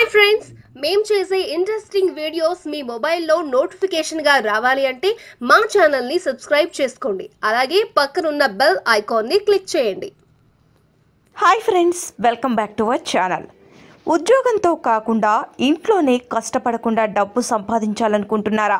hi friends మేం చేసే interesting videos మీ మొబైల్లో నోటిఫికేషన్గా రావాలి అంటే మా ఛానల్ని సబ్స్క్రైబ్ చేసుకోండి అలాగే పక్కనున్న బెల్ ఐకాన్ని క్లిక్ చేయండి hi friends welcome back to our channel ఉద్యోగంతో కాకుండా ఇంట్లోనే కష్టపడకుండా డబ్బు సంపాదించాలనుకుంటున్నారా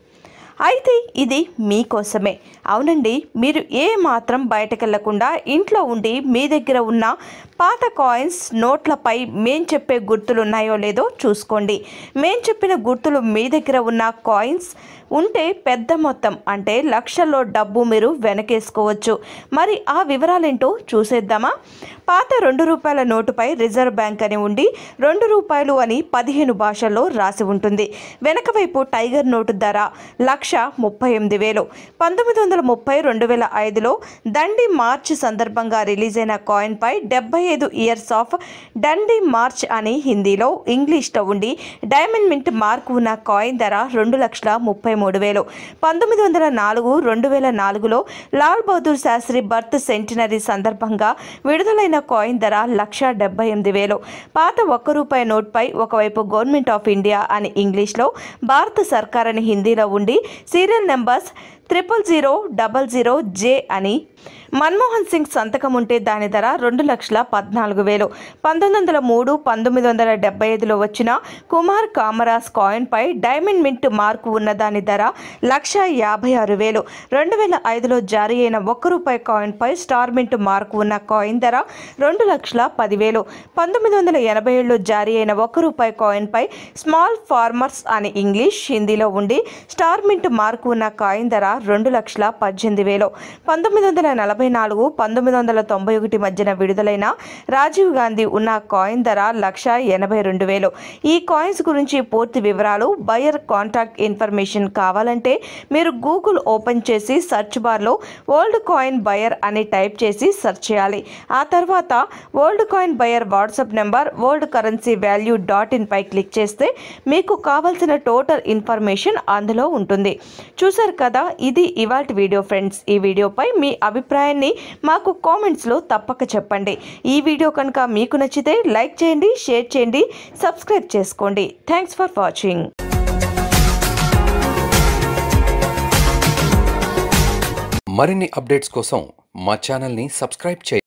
అయితే ఇది మీకోసమే అవునండి మీరు ఏ మాత్రం బయటకెళ్లకుండా ఇంట్లో ఉండి మీ దగ్గర ఉన్న పాత కాయిన్స్ నోట్లపై మేం చెప్పే గుర్తులు ఉన్నాయో లేదో చూసుకోండి మేం చెప్పిన గుర్తులు మీ దగ్గర ఉన్న కాయిన్స్ ఉంటే పెద్ద మొత్తం అంటే లక్షల్లో డబ్బు మీరు వెనకేసుకోవచ్చు మరి ఆ వివరాలేంటో చూసేద్దామా పాత రెండు రూపాయల నోటుపై రిజర్వ్ బ్యాంక్ అని ఉండి రెండు రూపాయలు అని పదిహేను భాషల్లో రాసి ఉంటుంది వెనక వైపు టైగర్ నోటు ధర లక్ష ముప్పై ఎనిమిది వేలు పంతొమ్మిది వందల ముప్పై రెండు వేల ఐదులో దండి మార్చ్ సందర్భంగా రిలీజ్ అయిన కాయిన్పై డెబ్బై ఐదు ఇయర్స్ ఆఫ్ డండి మార్చ్ అని హిందీలో ఇంగ్లీష్లో ఉండి డైమండ్ మింట్ మార్క్ ఉన్న కాయిన్ ధర రెండు లక్షల ముప్పై మూడు వేలు పంతొమ్మిది వందల నాలుగు రెండు వేల నాలుగులో లాల్ బహదూర్ శాస్త్రి బర్త్ సెంటినరీ సందర్భంగా విడుదలైన కాయిన్ ధర లక్ష డెబ్బై ఎనిమిది వేలు పాత ఒక్క రూపాయి నోట్పై ఒకవైపు గవర్నమెంట్ ఆఫ్ ఇండియా అని ఇంగ్లీష్లో భారత సర్కార్ అని హిందీలో ఉండి serial numbers triple zero double zero J అని మన్మోహన్ సింగ్ సంతకం ఉంటే దాని ధర రెండు లక్షల పద్నాలుగు వేలు పంతొమ్మిది వందల మూడు పంతొమ్మిది వందల డెబ్బై ఐదులో వచ్చిన కుమార్ కామరాస్ కాయిన్పై డైమండ్ మింట్ మార్కు ఉన్న దాని ధర లక్ష యాభై ఆరు వేలు రెండు వేల ఐదులో జారీ అయిన ఒక్క రూపాయి కాయిన్పై star mint mark coin coin ధర రెండు లక్షల పదివేలు పంతొమ్మిది వందల ఎనభై ఏడులో జారీ అయిన ఒక్క రూపాయి కాయిన్పై స్మాల్ ఫార్మర్స్ అని ఇంగ్లీష్ హిందీలో ఉండి star mint mark coin coin ధర రెండు లక్షల పద్దెనిమిది వేలు పంతొమ్మిది వందల నలభై నాలుగు పంతొమ్మిది వందల తొంభై ఒకటి మధ్యన విడుదలైన రాజీవ్ గాంధీ ఉన్న కాయిన్ ధర లక్ష ఎనభై రెండు వేలు ఈ కాయిన్స్ గురించి పూర్తి వివరాలు బయర్ కాంటాక్ట్ ఇన్ఫర్మేషన్ కావాలంటే మీరు గూగుల్ ఓపెన్ చేసి సెర్చ్ బార్లో ఓల్డ్ కాయిన్ బయర్ అని టైప్ చేసి సెర్చ్ చేయాలి ఆ తర్వాత old coin buyer WhatsApp number old currency value dot in పై క్లిక్ చేస్తే మీకు కావాల్సిన టోటల్ ఇన్ఫర్మేషన్ అందులో ఉంటుంది చూసారు కదా ఇది ఇవాల్టి వీడియో ఫ్రెండ్స్ ఈ వీడియోపై మీ అభిప్రాయాన్ని మాకు కామెంట్స్లో తప్పక చెప్పండి ఈ వీడియో కనుక మీకు నచ్చితే లైక్ చేయండి షేర్ చేయండి సబ్స్క్రైబ్ చేసుకోండి థ్యాంక్స్ ఫర్ వాచింగ్ మరిన్ని అప్డేట్స్ కోసం మా ఛానల్ని సబ్స్క్రైబ్ చేయండి